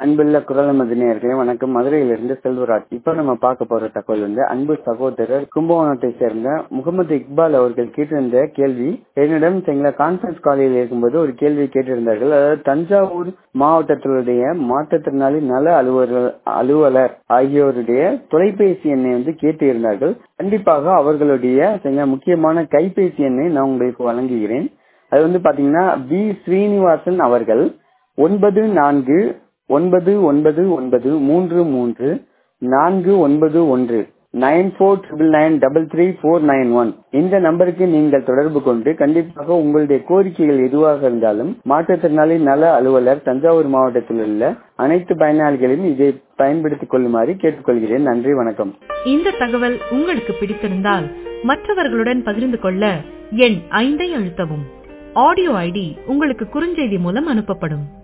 அன்புள்ள குரல் மதினியர்களே வணக்கம் மதுரையிலிருந்து செல்வராஜ் இப்ப நம்ம பார்க்க போற தகவல் வந்து அன்பு சகோதரர் கும்பகோணத்தை சேர்ந்த முகமது இக்பால் அவர்கள் கேட்டிருந்த கேள்வி என்னிடம் எங்களை கான்பரன்ஸ் காலையில் இருக்கும்போது ஒரு கேள்வி கேட்டிருந்தார்கள் அதாவது தஞ்சாவூர் மாவட்டத்தினுடைய மாற்றுத்திறனாளி நல அலுவலர் அலுவலர் ஆகியோருடைய தொலைபேசி எண்ணை வந்து கேட்டு இருந்தார்கள் கண்டிப்பாக அவர்களுடைய சில முக்கியமான கைபேசி எண்ணை நான் உங்களுக்கு வழங்குகிறேன் அது வந்து பாத்தீங்கன்னா பி ஸ்ரீனிவாசன் அவர்கள் ஒன்பது நான்கு ஒன்பது ஒன்பது ஒன்பது மூன்று மூன்று நான்கு ஒன்பது ஒன்று nine four triple nine double three four nine one இந்த நம்பருக்கு நீங்கள் தொடர்பு கொண்டு கண்டிப்பாக உங்களுடைய கோரிக்கைகள் எதுவாக இருந்தாலும் மாற்றுத்திறனாளி நல அலுவலர் தஞ்சாவூர் மாவட்டத்தில் உள்ள அனைத்து பயனாளிகளையும் இதை பயன்படுத்திக் கொள்ளுமாறு கேட்டுக்கொள்கிறேன் நன்றி வணக்கம் இந்த தகவல் உங்களுக்கு பிடித்திருந்தால் மற்றவர்களுடன் பகிர்ந்து கொள்ள எண் ஐந்தை அழுத்தவும் ஆடியோ ஐடி உங்களுக்கு குறுஞ்செய்தி மூலம் அனுப்பப்படும்